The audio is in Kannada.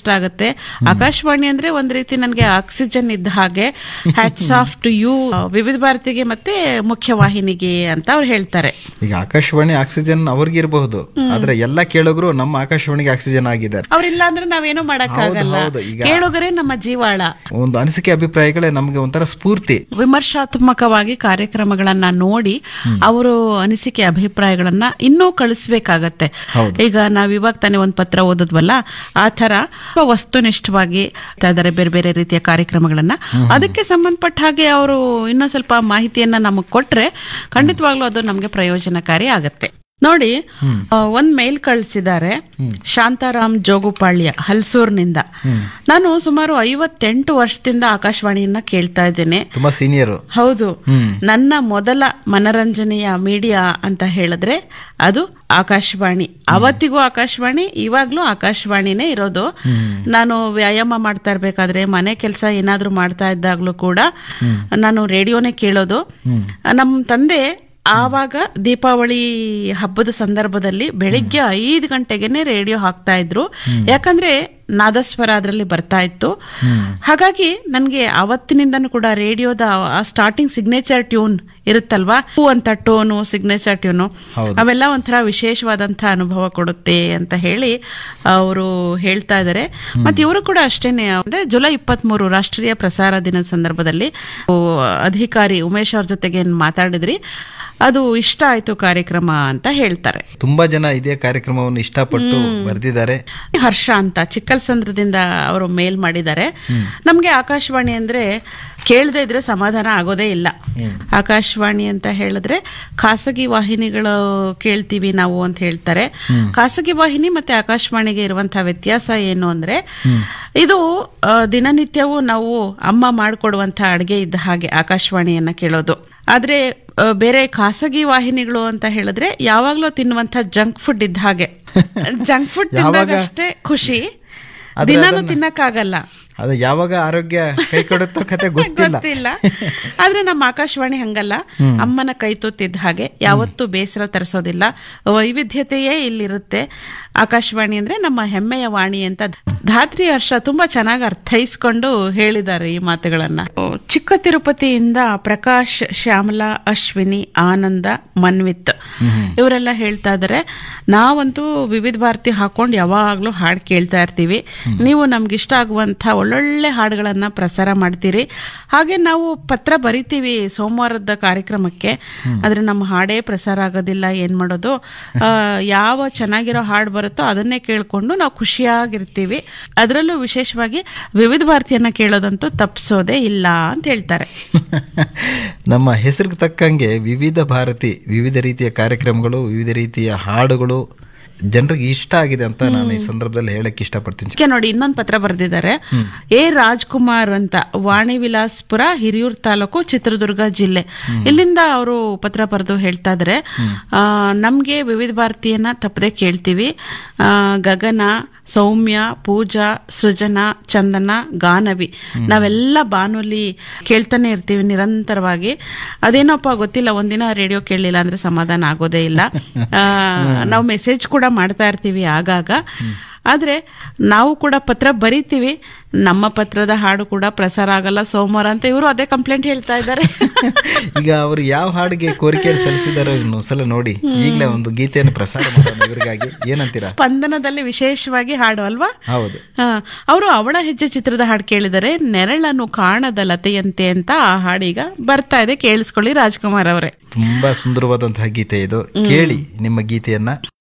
ಇಷ್ಟ ಆಗುತ್ತೆ ಆಕಾಶವಾಣಿ ಅಂದ್ರೆ ಒಂದ್ ರೀತಿ ನನಗೆ ಆಕ್ಸಿಜನ್ ಇದ್ದ ಹಾಗೆ ಹ್ಯಾಟ್ಸ್ ಆಫ್ ಟು ಯು ವಿವಿಧ ಭಾರತಿಗೆ ಮತ್ತೆ ಮುಖ್ಯವಾಹಿನಿಗೆ ಅಂತ ಅವ್ರು ಹೇಳ್ತಾರೆ ಈಗ ಆಕಾಶವಾಣಿ ಆಕ್ಸಿಜನ್ ಅವ್ರಿಗಿರಬಹುದು ಆದ್ರೆ ಎಲ್ಲ ಕೇಳೋಗ್ರು ನಮ್ಮ ಆಕಾಶವಾಣಿಗೆ ಆಕ್ಸಿಜನ್ ಆಗಿದ್ದಾರೆ ಅವ್ರಿಲ್ಲ ಅಂದ್ರೆ ನಾವೇನು ಮಾಡಕ್ಕಾಗಲ್ಲ ಹೌದು, ಈಗ- ಕೇಳುಗರೆ ನಮ್ಮ ಜೀವಾಳ ಒಂದು ಅನಿಸಿಕೆ ಅಭಿಪ್ರಾಯಗಳೇ ನಮಗೆ ಒಂಥರ ಸ್ಫೂರ್ತಿ ವಿಮರ್ಶಾತ್ಮಕವಾಗಿ ಕಾರ್ಯಕ್ರಮಗಳನ್ನ ನೋಡಿ ಅವರು ಅನಿಸಿಕೆ ಅಭಿಪ್ರಾಯಗಳನ್ನ ಇನ್ನೂ ಕಳಿಸ್ಬೇಕಾಗತ್ತೆ ಈಗ ನಾವ್ ಇವಾಗ ತಾನೇ ಒಂದ್ ಪತ್ರ ಓದಿದ್ವಲ್ಲ ಆ ತರ ವಸ್ತುನಿಷ್ಠವಾಗಿ ಮಾಡ್ತಾ ಇದಾರೆ ಬೇರೆ ಬೇರೆ ರೀತಿಯ ಕಾರ್ಯಕ್ರಮಗಳನ್ನ ಅದಕ್ಕೆ ಸಂಬಂಧಪಟ್ಟ ಹಾಗೆ ಅವರು ಇನ್ನೂ ಸ್ವಲ್ಪ ಮಾಹಿತಿಯನ್ನ ನಮಗ್ ಕೊಟ್ರೆ ಖಂಡಿತವಾಗ್ಲೂ ಅದು ನಮ್ಗೆ ಪ್ರಯೋಜನಕಾರಿ ಆಗತ್ತೆ ನೋಡಿ ಆ, ಒಂದ್ ಮೇಲ್ ಕಳಿಸಿದ್ದಾರೆ ಶಾಂತಾರಾಮ್ ಜೋಗುಪಾಳ್ಯ ಹಲ್ಸೂರ್ನಿಂದ ನಾನು ಸುಮಾರು ಐವತ್ತೆಂಟು ವರ್ಷದಿಂದ ಆಕಾಶವಾಣಿಯನ್ನ ಕೇಳ್ತಾ ಇದ್ದೇನೆ ತುಂಬಾ ಸೀನಿಯರು ಹೌದು ನನ್ನ ಮೊದಲ ಮನರಂಜನೆಯ ಮೀಡಿಯಾ ಅಂತ ಹೇಳಿದ್ರೆ ಅದು ಆಕಾಶವಾಣಿ ಅವತ್ತಿಗೂ ಆಕಾಶವಾಣಿ ಇವಾಗ್ಲೂ ಆಕಾಶವಾಣಿನೇ ಇರೋದು ನಾನು ವ್ಯಾಯಾಮ ಮಾಡ್ತಾ ಇರ್ಬೇಕಾದ್ರೆ ಮನೆ ಕೆಲಸ ಏನಾದ್ರೂ ಮಾಡ್ತಾ ಇದ್ದಾಗ್ಲೂ ಕೂಡ ನಾನು ರೇಡಿಯೋನೇ ಕೇಳೋದು ನಮ್ಮ ತಂದೆ ಆವಾಗ ದೀಪಾವಳಿ ಹಬ್ಬದ ಸಂದರ್ಭದಲ್ಲಿ ಬೆಳಿಗ್ಗೆ ಐದು ಗಂಟೆಗೆನೆ ರೇಡಿಯೋ ಹಾಕ್ತಾ ಇದ್ರು ಯಾಕಂದ್ರೆ ನಾದಸ್ವರ ಅದರಲ್ಲಿ ಬರ್ತಾ ಇತ್ತು ಹಾಗಾಗಿ ನನಗೆ ಅವತ್ತಿನಿಂದನೂ ಕೂಡ ರೇಡಿಯೋದ ಆ ಸ್ಟಾರ್ಟಿಂಗ್ ಸಿಗ್ನೇಚರ್ ಟ್ಯೂನ್ ಇರುತ್ತಲ್ವಾ ಹೂ ಅಂತ ಟೋನು ಸಿಗ್ನೇಚರ್ ಟ್ಯೂನು ಅವೆಲ್ಲ ಒಂಥರ ವಿಶೇಷವಾದಂಥ ಅನುಭವ ಕೊಡುತ್ತೆ ಅಂತ ಹೇಳಿ ಅವರು ಹೇಳ್ತಾ ಇದ್ದಾರೆ ಮತ್ತೆ ಇವರು ಕೂಡ ಅಷ್ಟೇನೆ ಅಂದ್ರೆ ಜುಲೈ ಇಪ್ಪತ್ಮೂರು ರಾಷ್ಟ್ರೀಯ ಪ್ರಸಾರ ದಿನದ ಸಂದರ್ಭದಲ್ಲಿ ಓ, ಅಧಿಕಾರಿ ಉಮೇಶ್ ಅವ್ರ ಜೊತೆಗೆ ಏನ್ ಮಾತಾಡಿದ್ರಿ ಅದು ಇಷ್ಟ ಆಯ್ತು ಕಾರ್ಯಕ್ರಮ ಅಂತ ಹೇಳ್ತಾರೆ ತುಂಬಾ ಜನ ಇದೇ ಕಾರ್ಯಕ್ರಮವನ್ನು ಇಷ್ಟಪಟ್ಟು ಬರೆದಿದ್ದಾರೆ ಹರ್ಷ ಅಂತ ಚಿಕ್ಕಲ್ಸಂದ್ರದಿಂದ ಅವರು ಮೇಲ್ ಮಾಡಿದ್ದಾರೆ ನಮ್ಗೆ ಆಕಾಶವಾಣಿ ಅಂದ್ರೆ ಕೇಳದೆ ಇದ್ರೆ ಸಮಾಧಾನ ಆಗೋದೇ ಇಲ್ಲ ಆಕಾಶವಾಣಿ ಅಂತ ಹೇಳಿದ್ರೆ ಖಾಸಗಿ ವಾಹಿನಿಗಳು ಕೇಳ್ತೀವಿ ನಾವು ಅಂತ ಹೇಳ್ತಾರೆ ಖಾಸಗಿ ವಾಹಿನಿ ಮತ್ತೆ ಆಕಾಶವಾಣಿಗೆ ಇರುವಂತಹ ವ್ಯತ್ಯಾಸ ಏನು ಅಂದ್ರೆ ಇದು ಆ, ದಿನನಿತ್ಯವೂ ನಾವು ಅಮ್ಮ ಮಾಡಿಕೊಡುವಂತ ಅಡುಗೆ ಇದ್ದ ಹಾಗೆ ಆಕಾಶವಾಣಿಯನ್ನ ಕೇಳೋದು ಆದ್ರೆ ಆ, ಬೇರೆ ಖಾಸಗಿ ವಾಹಿನಿಗಳು ಅಂತ ಹೇಳಿದ್ರೆ ಯಾವಾಗ್ಲೂ ತಿನ್ನುವಂತ ಜಂಕ್ ಫುಡ್ ಇದ್ದ ಹಾಗೆ ಜಂಕ್ ಫುಡ್ ತಿಂದಾಗ ಅಷ್ಟೇ ಖುಷಿ ದಿನಾನು ತಿನ್ನಕ್ಕಾಗಲ್ಲ ಅದು ಯಾವಾಗ ಆರೋಗ್ಯ ಕೈ ಕೊಡುತ್ತೋ ಕತೆ ಗೊತ್ತಿಲ್ಲ ಗೊತ್ತಿಲ್ಲ ಆದ್ರೆ ನಮ್ಮ ಆಕಾಶವಾಣಿ ಹಂಗಲ್ಲ ಅಮ್ಮನ ಕೈ ತುತ್ತಿದ್ದ ಹಾಗೆ ಯಾವತ್ತೂ ಬೇಸರ ತರಿಸೋದಿಲ್ಲ ವೈವಿಧ್ಯತೆಯೇ ಇಲ್ಲಿರುತ್ತೆ ಆಕಾಶವಾಣಿ ಅಂದ್ರೆ ನಮ್ಮ ಹೆಮ್ಮೆಯ ವಾಣಿ ಅಂತ ಧಾತ್ರಿ ಹರ್ಷ ತುಂಬಾ ಚೆನ್ನಾಗಿ ಅರ್ಥೈಸ್ಕೊಂಡು ಹೇಳಿದ್ದಾರೆ ಈ ಮಾತುಗಳನ್ನ ಓ, ಚಿಕ್ಕ ತಿರುಪತಿಯಿಂದ ಪ್ರಕಾಶ್ ಶ್ಯಾಮಲಾ ಅಶ್ವಿನಿ ಆನಂದ ಮನ್ವಿತ್ ಇವರೆಲ್ಲ ಹೇಳ್ತಾ ಇದ್ದಾರೆ ನಾವಂತೂ ವಿವಿಧ ಭಾರತಿ ಹಾಕೊಂಡು ಯಾವಾಗ್ಲೂ ಹಾಡು ಕೇಳ್ತಾ ಇರ್ತೀವಿ ನೀವು ನಮ್ಗೆ ಇಷ್ಟ ಆಗುವಂತ ಒಳ್ಳೊಳ್ಳೆ ಹಾಡುಗಳನ್ನ ಪ್ರಸಾರ ಮಾಡ್ತೀರಿ ಹಾಗೆ ನಾವು ಪತ್ರ ಬರಿತೀವಿ ಸೋಮವಾರದ ಕಾರ್ಯಕ್ರಮಕ್ಕೆ ಆದ್ರೆ ನಮ್ಮ ಹಾಡೇ ಪ್ರಸಾರ ಆಗೋದಿಲ್ಲ ಏನ್ ಮಾಡೋದು ಆ, ಯಾವ ಚೆನ್ನಾಗಿರೋ ಹಾಡು ಬರುತ್ತೋ ಅದನ್ನೇ ಕೇಳ್ಕೊಂಡು ನಾವು ಖುಷಿಯಾಗಿರ್ತೀವಿ ಅದರಲ್ಲೂ ವಿಶೇಷವಾಗಿ ವಿವಿಧ ಭಾರತಿಯನ್ನ ಕೇಳೋದಂತೂ ತಪ್ಪಿಸೋದೇ ಇಲ್ಲ ಅಂತ ಹೇಳ್ತಾರೆ ನಮ್ಮ ಹೆಸರಿಗೆ ತಕ್ಕಂಗೆ ವಿವಿಧ ಭಾರತಿ ವಿವಿಧ ರೀತಿಯ ಕಾರ್ಯಕ್ರಮಗಳು ವಿವಿಧ ರೀತಿಯ ಹಾಡುಗಳು ಜನರಿಗೆ ಇಷ್ಟ ಆಗಿದೆ ಅಂತ ನಾನು ಈ ಸಂದರ್ಭದಲ್ಲಿ ಹೇಳಕ್ ಇಷ್ಟಪಡ್ತೀನಿ ಅದಕ್ಕೆ ನೋಡಿ ಇನ್ನೊಂದು ಪತ್ರ ಬರೆದಿದ್ದಾರೆ ಎ ರಾಜ್ಕುಮಾರ್ ಅಂತ ವಾಣಿ ವಿಲಾಸ್ಪುರ ಹಿರಿಯೂರು ತಾಲೂಕು ಚಿತ್ರದುರ್ಗ ಜಿಲ್ಲೆ ಇಲ್ಲಿಂದ ಅವರು ಪತ್ರ ಬರೆದು ಹೇಳ್ತಾ ಇದ್ದಾರೆ ಆ, ನಮ್ಗೆ ವಿವಿಧ ಭಾರತೀಯನ ತಪ್ಪದೆ ಕೇಳ್ತೀವಿ ಆ, ಗಗನ ಸೌಮ್ಯ ಪೂಜಾ ಸೃಜನಾ ಚಂದನ ಗಾನವಿ ನಾವೆಲ್ಲ ಬಾನುಲಿ ಕೇಳ್ತಾನೆ ಇರ್ತೀವಿ ನಿರಂತರವಾಗಿ ಅದೇನೋಪ್ಪ ಗೊತ್ತಿಲ್ಲ ಒಂದಿನ ರೇಡಿಯೋ ಕೇಳಲಿಲ್ಲ ಅಂದ್ರೆ ಸಮಾಧಾನ ಆಗೋದೇ ಇಲ್ಲ ಆ, ನಾವು ಮೆಸೇಜ್ ಕೂಡ ಮಾಡ್ತಾ ಇರ್ತೀವಿ ಆಗಾಗ ಆದ್ರೆ ನಾವು ಕೂಡ ಪತ್ರ ಬರಿತೀವಿ ನಮ್ಮ ಪತ್ರದ ಹಾಡು ಕೂಡ ಪ್ರಸಾರ ಆಗಲ್ಲ ಸೋಮವಾರ ಅಂತ ಇವರು ಅದೇ ಕಂಪ್ಲೇಂಟ್ ಹೇಳ್ತಾ ಇದ್ದಾರೆ ಈಗ ಅವರು ಯಾವ ಹಾಡಿಗೆ ಕೋರಿಕೆ ಸಲ್ಲಿಸಿದಾರೋ ಇನ್ನು ಸಲ ನೋಡಿ ಈಗಲೇ ಒಂದು ಗೀತೆಯನ್ನು ಪ್ರಸಾರ ಮಾಡೋಣ ಇವರಿಗಾಗಿ ಏನಂತೀರಾ ಸ್ಪಂದನದಲ್ಲಿ ವಿಶೇಷವಾಗಿ ಹಾಡು ಅಲ್ವಾ ಹೌದು ಅವರು ಅವಳ ಹೆಜ್ಜೆ ಚಿತ್ರದ ಹಾಡು ಕೇಳಿದರೆ ನೆರಳನ್ನು ಕಾಣದ ಲತೆಯಂತೆ ಅಂತ ಆ ಹಾಡೀಗ ಬರ್ತಾ ಇದೆ ಕೇಳಿಸ್ಕೊಳ್ಳಿ ರಾಜ್ಕುಮಾರ್ ಅವರೇ ತುಂಬಾ ಸುಂದರವಾದಂತಹ ಗೀತೆ ಇದು ಕೇಳಿ ನಿಮ್ಮ ಗೀತೆಯನ್ನ